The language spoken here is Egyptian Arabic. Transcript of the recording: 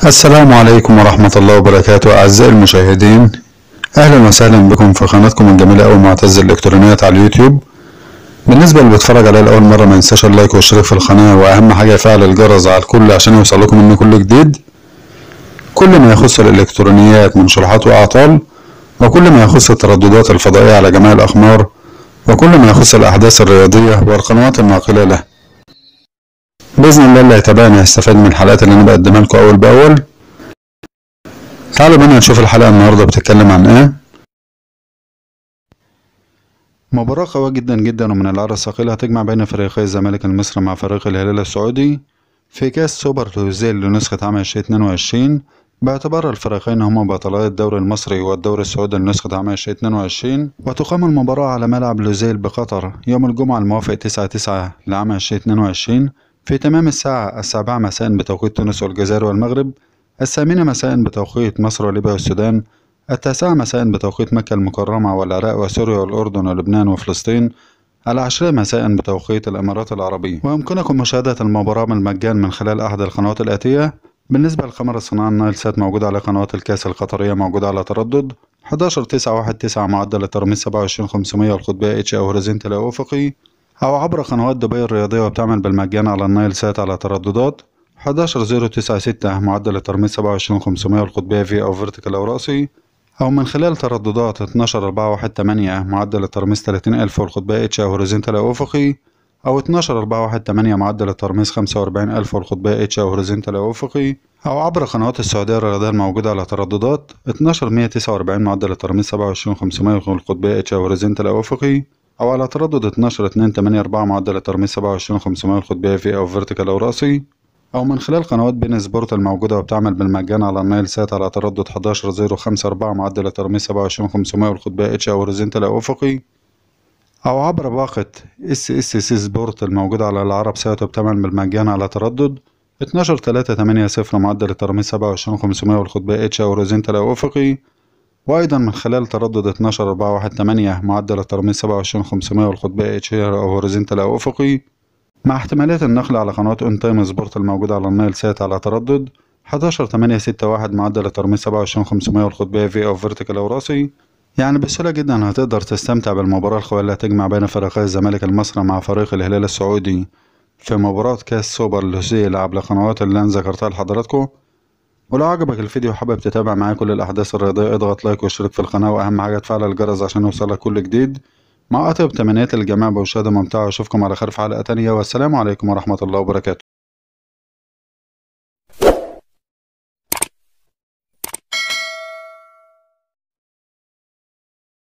السلام عليكم ورحمة الله وبركاته أعزائي المشاهدين أهلا وسهلا بكم في قناتكم الجميلة أو معتز الإلكترونيات على اليوتيوب بالنسبة اللي بيتفرج عليا لأول مرة ما ينساش اللايك والاشتراك في القناة وأهم حاجة يفعل الجرس على الكل عشان يوصلكم مني كل جديد كل ما يخص الإلكترونيات من شروحات وأعطال وكل ما يخص الترددات الفضائية على جميع الأقمار وكل ما يخص الأحداث الرياضية والقنوات الناقلة له بإذن الله اللي هيتابعني هيستفاد من الحلقات اللي أنا بقدمها لكم أول بأول تعالوا بينا نشوف الحلقة النهاردة بتتكلم عن إيه مباراة قوية جدا جدا ومن العرض الثقيل هتجمع بين فريقي الزمالك المصري مع فريق الهلال السعودي في كاس سوبر توزيل لنسخة عام 2022 باعتبار الفريقين هما بطلاء الدوري المصري والدوري السعودي لنسخة عام 2022 وتقام المباراة على ملعب لوزيل بقطر يوم الجمعة الموافق 9 9 لعام 2022 في تمام الساعة السابعة مساء بتوقيت تونس والجزائر والمغرب الثامنة مساء بتوقيت مصر وليبيا والسودان التاسعة مساء بتوقيت مكة المكرمة والعراق وسوريا والأردن ولبنان وفلسطين العاشرة مساء بتوقيت الإمارات العربية ويمكنكم مشاهدة المباراة بالمجان من خلال أحد القنوات الآتية بالنسبة لقمر الصناعة النايل سات موجود على قناة الكاس القطرية موجودة على تردد 11 9 1 9 معدل الترميز 27 500 والقطبية اتش أو هوريزونتال أو أفقي أو عبر قنوات دبي الرياضية وبتعمل بالمجان على النايل سات على ترددات 11096 معدل الترميز 27 500 والقطبية في أو فيرتيكال أو رأسي أو من خلال ترددات 12418 معدل الترميز 30000 والقطبية اتش أو هوريزونتال أو أفقي أو 12418 معدل الترميز 45000 والقطبية اتش أو هوريزونتال أو أفقي أو عبر قنوات السعودية الرياضية الموجودة على ترددات 12149 معدل الترميز 27500 والقطبية اتش أو هوريزونتال أو أفقي أو على تردد 12284 معدل الترميز 27500 والقطبية في أو فيرتيكال أو رأسي أو من خلال قنوات بين سبورت الموجودة وبتعمل بالمجان على النايل سات على تردد 11054 معدل الترميز 27500 والقطبية اتش أو هوريزونتال أو أفقي أو عبر باقة اس اس سي سبورت الموجودة على العرب سات وبتعمل بالمجان على تردد 12380 معدل الترميز 27500 والقطبية اتش أو هوريزونتال أو أفقي وأيضا من خلال تردد 12418 معدل الترميز 27500 والقطبية اتش أو هوريزونتال أو أفقي مع احتمالية النقل على قناة اون تايم سبورت الموجودة على النايل سات على تردد 11861 معدل الترميز 27500 والقطبية في أو فيرتيكال أو راسي يعني بسهولة جدا هتقدر تستمتع بالمباراة القوية اللي هتجمع بين فريقي الزمالك المصري مع فريق الهلال السعودي في مباراة كاس سوبر لوزيل عبر القنوات اللي أنا ذكرتها لحضراتكم ولو عجبك الفيديو وحابب تتابع معايا كل الأحداث الرياضية اضغط لايك واشترك في القناة وأهم حاجة تفعل الجرس عشان يوصلك كل جديد مع أطيب تمنيات الجميع بمشاهدة ممتعة وأشوفكم على خير في حلقة تانية والسلام عليكم ورحمة الله وبركاته